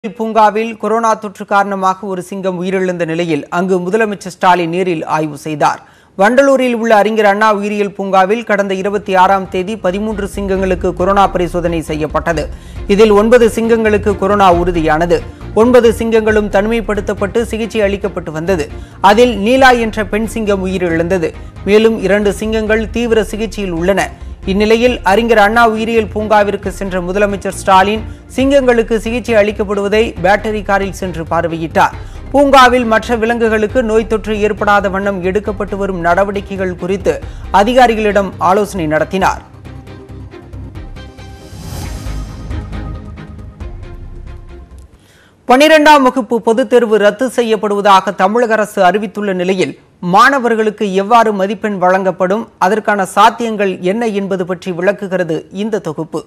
பூங்காவில் கொரோனா தொற்று காரணமாக ஒரு சிங்கம் உயிரிழந்த நிலையில் அங்கு முதலமைச்சர் ஸ்டாலின் நேரில் ஆய்வு செய்தார் வண்டலூரில் உள்ள அறிஞர் அண்ணா உயிரியல் பூங்காவில் கடந்த இருபத்தி ஆறாம் தேதி பதிமூன்று சிங்கங்களுக்கு கொரோனா பரிசோதனை செய்யப்பட்டது இதில் ஒன்பது சிங்கங்களுக்கு கொரோனா உறுதியானது ஒன்பது சிங்கங்களும் தனிமைப்படுத்தப்பட்டு சிகிச்சை அளிக்கப்பட்டு வந்தது அதில் நீலா என்ற பெண் சிங்கம் உயிரிழந்தது மேலும் இரண்டு சிங்கங்கள் தீவிர சிகிச்சையில் உள்ளன இந்நிலையில் அறிஞர் அண்ணா உயிரியல் பூங்காவிற்கு சென்ற முதலமைச்சர் ஸ்டாலின் சிங்கங்களுக்கு சிகிச்சை அளிக்கப்படுவதை பேட்டரி காரில் சென்று பார்வையிட்டார் பூங்காவில் மற்ற விலங்குகளுக்கு நோய் தொற்று ஏற்படாத வண்ணம் எடுக்கப்பட்டு வரும் நடவடிக்கைகள் குறித்து அதிகாரிகளிடம் ஆலோசனை நடத்தினார் பனிரெண்டாம் வகுப்பு பொதுத் தேர்வு ரத்து செய்யப்படுவதாக தமிழக அரசு அறிவித்துள்ள நிலையில் மாணவர்களுக்கு எவ்வாறு மதிப்பெண் வழங்கப்படும் அதற்கான சாத்தியங்கள் என்ன என்பது பற்றி விளக்குகிறது இந்த தொகுப்பு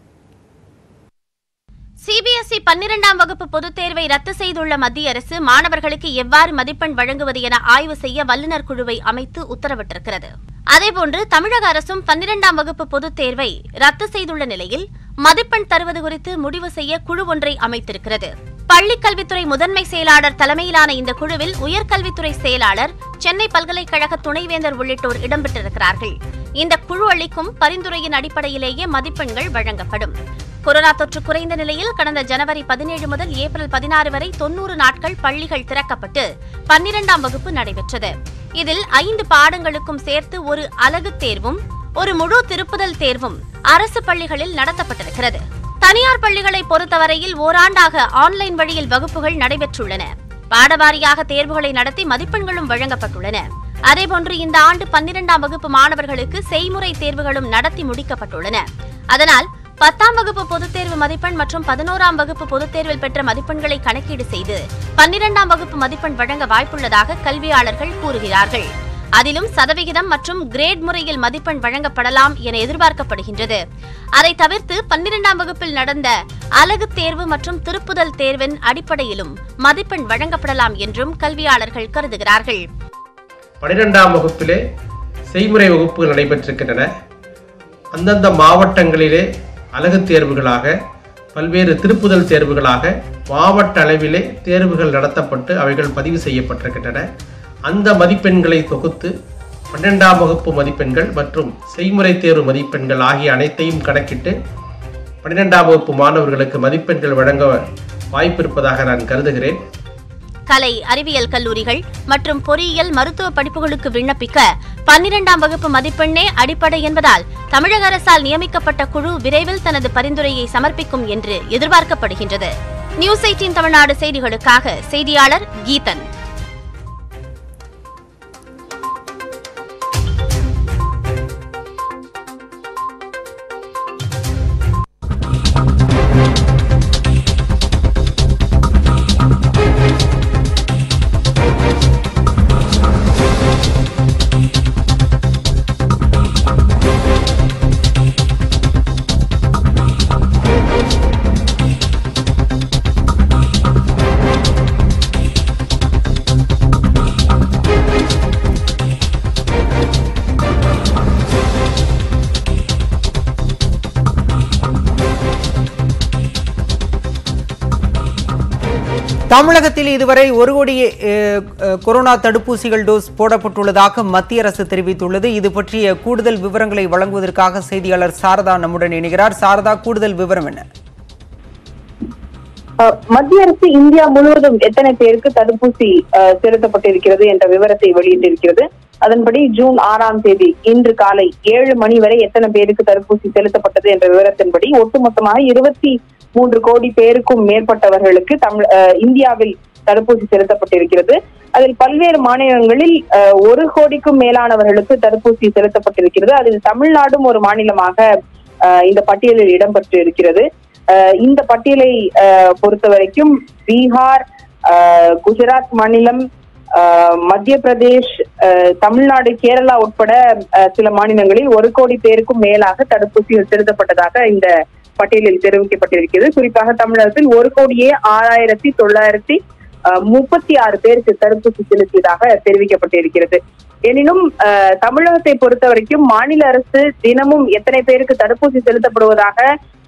சிபிஎஸ்இ பன்னிரெண்டாம் வகுப்பு பொதுத் தேர்வை ரத்து செய்துள்ள மத்திய அரசு மாணவர்களுக்கு எவ்வாறு மதிப்பெண் வழங்குவது என ஆய்வு செய்ய வல்லுநர் குழுவை அமைத்து உத்தரவிட்டிருக்கிறது அதேபோன்று தமிழக அரசும் பன்னிரெண்டாம் வகுப்பு பொதுத் தேர்வை ரத்து செய்துள்ள நிலையில் மதிப்பெண் தருவது குறித்து முடிவு செய்ய குழு ஒன்றை அமைத்திருக்கிறது பள்ளிக் கல்வித்துறை முதன்மை செயலாளர் தலைமையிலான இந்த குழுவில் உயர்கல்வித்துறை செயலாளர் சென்னை பல்கலைக்கழக துணைவேந்தர் உள்ளிட்டோர் இடம்பெற்றிருக்கிறார்கள் இந்த குழு அளிக்கும் பரிந்துரையின் அடிப்படையிலேயே மதிப்பெண்கள் வழங்கப்படும் கொரோனா தொற்று குறைந்த நிலையில் கடந்த ஜனவரி பதினேழு முதல் ஏப்ரல் பதினாறு வரை தொன்னூறு நாட்கள் பள்ளிகள் திறக்கப்பட்டு பன்னிரெண்டாம் வகுப்பு நடைபெற்றது இதில் ஐந்து பாடங்களுக்கும் சேர்த்து ஒரு அலகு தேர்வும் ஒரு முழு திருப்புதல் தேர்வும் அரசு பள்ளிகளில் நடத்தப்பட்டிருக்கிறது தனியார் பள்ளிகளை பொறுத்தவரையில் ஓராண்டாக ஆன்லைன் வழியில் வகுப்புகள் நடைபெற்றுள்ளன பாடவாரியாக தேர்வுகளை நடத்தி மதிப்பெண்களும் வழங்கப்பட்டுள்ளன அதேபோன்று இந்த ஆண்டு பன்னிரெண்டாம் வகுப்பு மாணவர்களுக்கு செய்முறை தேர்வுகளும் நடத்தி முடிக்கப்பட்டுள்ளன அதனால் பத்தாம் வகுப்பு பொதுத் தேர்வு மதிப்பெண் மற்றும் பதினோராம் வகுப்பு பொதுத் தேர்வில் பெற்ற மதிப்பெண்களை கணக்கீடு செய்து பன்னிரெண்டாம் வகுப்பு மதிப்பெண் வழங்க வாய்ப்புள்ளதாக கல்வியாளர்கள் கூறுகிறார்கள் அதிலும் சதவிகிதம் மற்றும் கிரேட் முறையில் மதிப்பெண் வழங்கப்படலாம் என எதிர்பார்க்கப்படுகின்றது அதை தவிர்த்து பன்னிரெண்டாம் வகுப்பில் நடந்த அலகு தேர்வு மற்றும் திருப்புதல் தேர்வின் அடிப்படையிலும் மதிப்பெண் வழங்கப்படலாம் என்றும் கல்வியாளர்கள் கருதுகிறார்கள் பனிரெண்டாம் வகுப்பிலே செய்முறை வகுப்புகள் நடைபெற்றிருக்கின்றன அந்தந்த மாவட்டங்களிலே அழகு தேர்வுகளாக பல்வேறு திருப்புதல் தேர்வுகளாக மாவட்ட அளவிலே தேர்வுகள் நடத்தப்பட்டு அவைகள் பதிவு செய்யப்பட்டிருக்கின்றன அந்த மதிப்பெண்களை தொகுத்து பன்னெண்டாம் வகுப்பு மதிப்பெண்கள் மற்றும் செய்முறை தேர்வு மதிப்பெண்கள் ஆகிய அனைத்தையும் கணக்கிட்டு பன்னிரெண்டாம் வகுப்பு மாணவர்களுக்கு மதிப்பெண்கள் வழங்க வாய்ப்பு இருப்பதாக நான் கருதுகிறேன் கலை அறிவியல் கல்லூரிகள் மற்றும் பொறியியல் மருத்துவ படிப்புகளுக்கு விண்ணப்பிக்க பன்னிரெண்டாம் வகுப்பு மதிப்பெண்ணே அடிப்படை என்பதால் தமிழக அரசால் நியமிக்கப்பட்ட குழு விரைவில் தனது பரிந்துரையை சமர்ப்பிக்கும் என்று எதிர்பார்க்கப்படுகின்றது நியூஸ் எயிட்டீன் தமிழ்நாடு செய்திகளுக்காக செய்தியாளர் கீதன் தமிழகத்தில் இதுவரை ஒரு கோடி அஹ், அஹ், கொரோனா தடுப்பூசிகள் டோஸ் போடப்பட்டுள்ளதாக மத்திய அரசு தெரிவித்துள்ளது இது பற்றிய கூடுதல் விவரங்களை வழங்குவதற்காக செய்தியாளர் சாரதா நம்முடன் இணைகிறார் சாரதா கூடுதல் விவரம் என்ன அஹ் மத்திய அரசு இந்தியா முழுவதும் எத்தனை பேருக்கு தடுப்பூசி அஹ், செலுத்தப்பட்டிருக்கிறது என்ற விவரத்தை வெளியிட்டிருக்கிறது அதன்படி ஜூன் ஆறாம் தேதி இன்று காலை ஏழு மணி வரை எத்தனை பேருக்கு தடுப்பூசி செலுத்தப்பட்டது என்ற விவரத்தின்படி ஒட்டுமொத்தமாக இருபத்தி மூன்று கோடி பேருக்கும் மேற்பட்டவர்களுக்கு தமிழ் அஹ், இந்தியாவில் தடுப்பூசி செலுத்தப்பட்டிருக்கிறது அதில் பல்வேறு மாநிலங்களில் அஹ், ஒரு கோடிக்கும் மேலானவர்களுக்கு தடுப்பூசி செலுத்தப்பட்டிருக்கிறது அதில் தமிழ்நாடும் ஒரு மாநிலமாக அஹ், இந்த பட்டியலில் இடம்பெற்று இருக்கிறது அஹ் இந்த பட்டியலை அஹ், பொறுத்த வரைக்கும் பீகார் அஹ், குஜராத் மாநிலம் அஹ், மத்திய பிரதேஷ் அஹ், தமிழ்நாடு கேரளா உட்பட அஹ், சில மாநிலங்களில் ஒரு கோடி பேருக்கும் மேலாக தடுப்பூசிகள் செலுத்தப்பட்டதாக இந்த பட்டியலில் தெரிவிக்கப்பட்டிருக்கிறது குறிப்பாக தமிழகத்தில் ஒரு கோடியே ஆறாயிரத்தி தொள்ளாயிரத்தி அஹ், முப்பத்தி ஆறு பேருக்கு தடுப்பூசி செலுத்தியதாக தெரிவிக்கப்பட்டிருக்கிறது எனினும் அஹ், தமிழகத்தை பொறுத்த வரைக்கும் மாநில அரசு தினமும் எத்தனை பேருக்கு தடுப்பூசி செலுத்தப்படுவதாக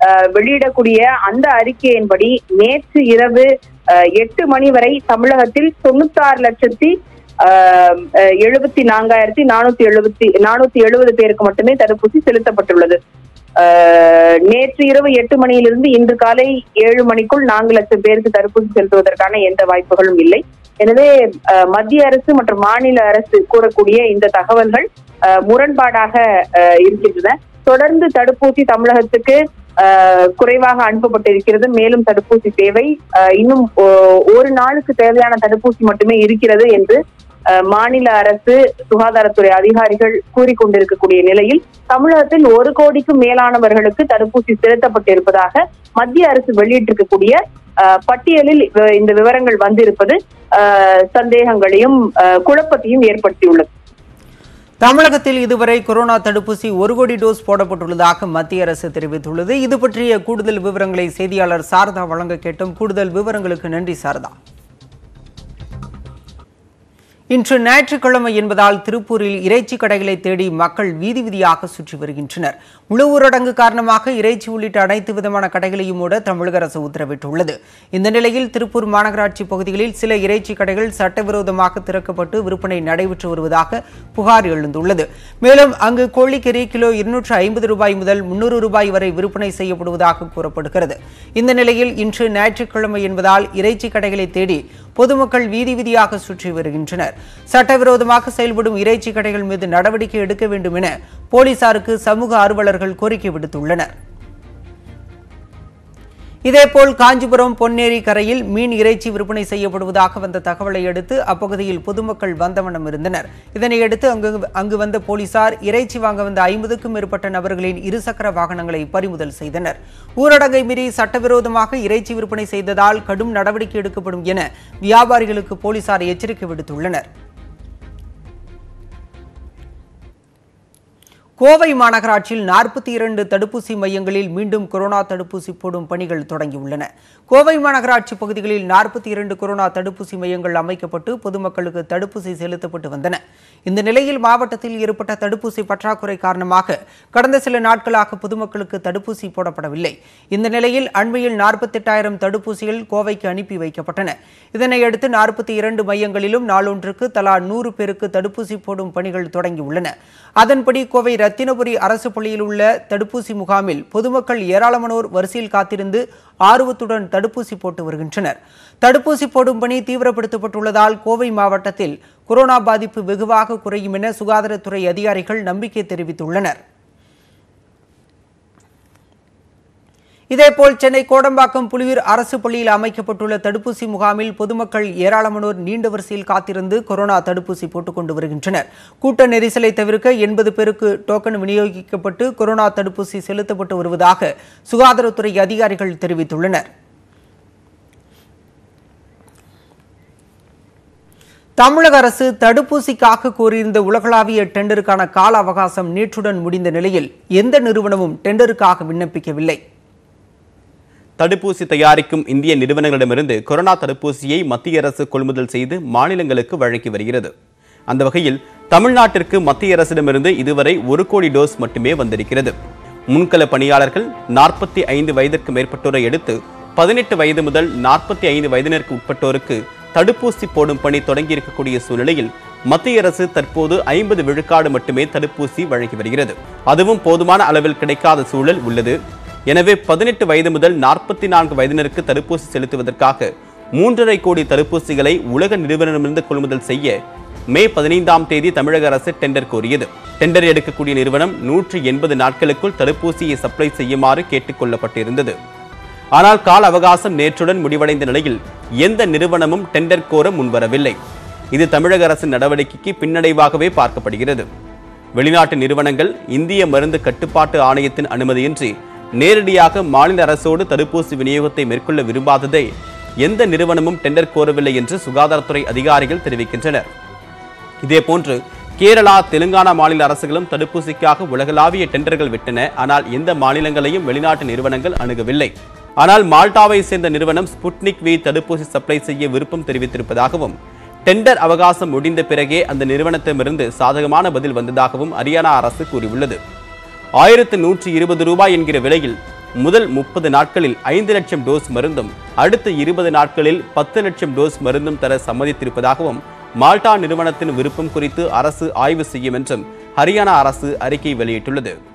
அஹ், வெளியிடக்கூடிய அந்த அறிக்கையின்படி நேற்று இரவு அஹ், எட்டு மணி வரை தமிழகத்தில் தொண்ணூத்தாறு லட்சத்தி ஆஹ், அஹ், எழுபத்தி நான்காயிரத்தி நானூத்தி எழுபத்தி நானூத்தி எழுபது பேருக்கு மட்டுமே தடுப்பூசி செலுத்தப்பட்டுள்ளது ஆஹ், நேற்று இரவு எட்டு மணியிலிருந்து இன்று காலை ஏழு மணிக்குள் நான்கு லட்சம் பேருக்கு தடுப்பூசி செலுத்துவதற்கான எந்த வாய்ப்புகளும் இல்லை எனவே ஆஹ், மத்திய அரசு மற்றும் மாநில அரசு கூறக்கூடிய இந்த தகவல்கள் ஆஹ், முரண்பாடாக ஆஹ், இருக்கின்றன தொடர்ந்து தடுப்பூசி தமிழகத்துக்கு ஆஹ், குறைவாக அனுப்பப்பட்டிருக்கிறது மேலும் தடுப்பூசி தேவை ஆஹ், இன்னும் ஓ- ஒரு நாளுக்கு தேவையான தடுப்பூசி மட்டுமே இருக்கிறது என்று ஆஹ், மாநில அரசு சுகாதாரத்துறை அதிகாரிகள் கூறிக்கொண்டிருக்கக்கூடிய நிலையில் தமிழகத்தில் ஒரு கோடிக்கும் மேலானவர்களுக்கு தடுப்பூசி செலுத்தப்பட்டிருப்பதாக மத்திய அரசு வெளியிட்டிருக்கக்கூடிய ஆஹ், பட்டியலில் இவ- இந்த விவரங்கள் வந்திருப்பது ஆஹ், சந்தேகங்களையும் ஆஹ், குழப்பத்தையும் ஏற்படுத்தியுள்ளது தமிழகத்தில் இதுவரை கொரோனா தடுப்பூசி ஒரு கோடி டோஸ் போடப்பட்டுள்ளதாக மத்திய அரசு தெரிவித்துள்ளது இது பற்றிய கூடுதல் விவரங்களை செய்தியாளர் சாரதா வழங்க கேட்டோம் கூடுதல் விவரங்களுக்கு நன்றி சாரதா இன்று ஞாயிற்றுக்கிழமை என்பதால் திருப்பூரில் இறைச்சி கடைகளை தேடி மக்கள் வீதி வீதியாக சுற்றி வருகின்றனர் முழு ஊரடங்கு காரணமாக இறைச்சி உள்ளிட்ட அனைத்து விதமான கடைகளையும் மூட தமிழக அரசு உத்தரவிட்டுள்ளது இந்த நிலையில் திருப்பூர் மாநகராட்சி பகுதிகளில் சில இறைச்சி கடைகள் சட்டவிரோதமாக திறக்கப்பட்டு விற்பனை நடைபெற்று வருவதாக புகார் எழுந்துள்ளது மேலும் அங்கு கோழிக்கறி கிலோ இருநூற்று ஐம்பது ரூபாய் முதல் முன்னூறு ரூபாய் வரை விற்பனை செய்யப்படுவதாக கூறப்படுகிறது இந்த நிலையில் இன்று ஞாயிற்றுக்கிழமை என்பதால் இறைச்சி கடைகளை தேடி பொதுமக்கள் வீதி வீதியாக சுற்றி வருகின்றனர் சட்டவிரோதமாக செயல்படும் இறைச்சி கடைகள் மீது நடவடிக்கை எடுக்க வேண்டும் என போலீசாருக்கு சமூக ஆர்வலர்கள் கோரிக்கை விடுத்துள்ளனர் இதேபோல் காஞ்சிபுரம் பொன்னேரி கரையில் மீன் இறைச்சி விற்பனை செய்யப்படுவதாக வந்த தகவலை அடுத்து அப்பகுதியில் பொதுமக்கள் வந்தவண்ணம் இருந்தனர் இதனையடுத்து அங்கு அங்கு வந்த போலீசார் இறைச்சி வாங்க வந்த ஐம்பதுக்கும் மேற்பட்ட நபர்களின் இருசக்கர வாகனங்களை பறிமுதல் செய்தனர் ஊரடங்கை மீறி சட்டவிரோதமாக இறைச்சி விற்பனை செய்ததால் கடும் நடவடிக்கை எடுக்கப்படும் என வியாபாரிகளுக்கு போலீசார் எச்சரிக்கை விடுத்துள்ளனர் கோவை மாநகராட்சியில் நாற்பத்தி இரண்டு தடுப்பூசி மையங்களில் மீண்டும் கொரோனா தடுப்பூசி போடும் பணிகள் தொடங்கியுள்ளன கோவை மாநகராட்சி பகுதிகளில் நாற்பத்தி இரண்டு கொரோனா தடுப்பூசி மையங்கள் அமைக்கப்பட்டு பொதுமக்களுக்கு தடுப்பூசி செலுத்தப்பட்டு வந்தன இந்த நிலையில் மாவட்டத்தில் ஏற்பட்ட தடுப்பூசி பற்றாக்குறை காரணமாக கடந்த சில நாட்களாக பொதுமக்களுக்கு தடுப்பூசி போடப்படவில்லை இந்த நிலையில் அண்மையில் நாற்பத்தெட்டாயிரம் தடுப்பூசிகள் கோவைக்கு அனுப்பி வைக்கப்பட்டன இதனையடுத்து நாற்பத்தி இரண்டு மையங்களிலும் நாளொன்றுக்கு தலா நூறு பேருக்கு தடுப்பூசி போடும் பணிகள் தொடங்கியுள்ளன அதன்படி கோவை ரத்தினபுரி அரசு பள்ளியில் உள்ள தடுப்பூசி முகாமில் பொதுமக்கள் ஏராளமானோர் வரிசையில் காத்திருந்து ஆர்வத்துடன் தடுப்பூசி போட்டு வருகின்றனர் தடுப்பூசி போடும் பணி தீவிரப்படுத்தப்பட்டுள்ளதால் கோவை மாவட்டத்தில் கொரோனா பாதிப்பு வெகுவாக குறையும் என சுகாதாரத்துறை அதிகாரிகள் நம்பிக்கை தெரிவித்துள்ளனர் இதேபோல் சென்னை கோடம்பாக்கம் புலியூர் அரசு பள்ளியில் அமைக்கப்பட்டுள்ள தடுப்பூசி முகாமில் பொதுமக்கள் ஏராளமானோர் நீண்ட வரிசையில் காத்திருந்து கொரோனா தடுப்பூசி போட்டுக் கொண்டு வருகின்றனர் கூட்ட நெரிசலை தவிர்க்க எண்பது பேருக்கு டோக்கன் விநியோகிக்கப்பட்டு கொரோனா தடுப்பூசி செலுத்தப்பட்டு வருவதாக சுகாதாரத்துறை அதிகாரிகள் தெரிவித்துள்ளனர் தமிழக அரசு தடுப்பூசிக்காக கோரியிருந்த உலகளாவிய டெண்டருக்கான கால அவகாசம் நேற்றுடன் முடிந்த நிலையில் எந்த நிறுவனமும் டெண்டருக்காக விண்ணப்பிக்கவில்லை தடுப்பூசி தயாரிக்கும் இந்திய நிறுவனங்களிடமிருந்து கொரோனா தடுப்பூசியை மத்திய அரசு கொள்முதல் செய்து மாநிலங்களுக்கு வழங்கி வருகிறது அந்த வகையில் தமிழ்நாட்டிற்கு மத்திய அரசிடமிருந்து இதுவரை ஒரு கோடி டோஸ் மட்டுமே வந்திருக்கிறது முன்கள பணியாளர்கள் நாற்பத்தி ஐந்து வயதிற்கு மேற்பட்டோரை எடுத்து பதினெட்டு வயது முதல் நாற்பத்தி ஐந்து வயதினருக்கு உட்பட்டோருக்கு தடுப்பூசி போடும் பணி தொடங்கியிருக்கக்கூடிய சூழ்நிலையில் மத்திய அரசு தற்போது ஐம்பது விழுக்காடு மட்டுமே தடுப்பூசி வழங்கி வருகிறது அதுவும் போதுமான அளவில் கிடைக்காத சூழல் உள்ளது எனவே பதினெட்டு வயது முதல் நாற்பத்தி நான்கு வயதினருக்கு தடுப்பூசி செலுத்துவதற்காக மூன்றரை கோடி தடுப்பூசிகளை உலக நிறுவனமிருந்து கொள்முதல் செய்ய மே பதினைந்தாம் தேதி தமிழக அரசு டெண்டர் கோரியது டெண்டர் எடுக்கக்கூடிய நிறுவனம் நூற்றி எண்பது நாட்களுக்குள் தடுப்பூசியை சப்ளை செய்யுமாறு கேட்டுக் கொள்ளப்பட்டிருந்தது ஆனால் கால அவகாசம் நேற்றுடன் முடிவடைந்த நிலையில் எந்த நிறுவனமும் டெண்டர் கோர முன்வரவில்லை இது தமிழக அரசின் நடவடிக்கைக்கு பின்னடைவாகவே பார்க்கப்படுகிறது வெளிநாட்டு நிறுவனங்கள் இந்திய மருந்து கட்டுப்பாட்டு ஆணையத்தின் அனுமதியின்றி நேரடியாக மாநில அரசோடு தடுப்பூசி விநியோகத்தை மேற்கொள்ள விரும்பாததை எந்த நிறுவனமும் டெண்டர் கோரவில்லை என்று சுகாதாரத்துறை அதிகாரிகள் தெரிவிக்கின்றனர் இதேபோன்று கேரளா தெலுங்கானா மாநில அரசுகளும் தடுப்பூசிக்காக உலகளாவிய டெண்டர்கள் விட்டன ஆனால் எந்த மாநிலங்களையும் வெளிநாட்டு நிறுவனங்கள் அணுகவில்லை ஆனால் மால்டாவை சேர்ந்த நிறுவனம் ஸ்புட்னிக் வி தடுப்பூசி சப்ளை செய்ய விருப்பம் தெரிவித்திருப்பதாகவும் டெண்டர் அவகாசம் முடிந்த பிறகே அந்த நிறுவனத்திடமிருந்து சாதகமான பதில் வந்ததாகவும் ஹரியானா அரசு கூறியுள்ளது ஆயிரத்து நூற்றி இருபது ரூபாய் என்கிற விலையில் முதல் முப்பது நாட்களில் ஐந்து லட்சம் டோஸ் மருந்தும் அடுத்த இருபது நாட்களில் பத்து லட்சம் டோஸ் மருந்தும் தர சம்மதித்திருப்பதாகவும் மால்டா நிறுவனத்தின் விருப்பம் குறித்து அரசு ஆய்வு செய்யும் என்றும் ஹரியானா அரசு அறிக்கை வெளியிட்டுள்ளது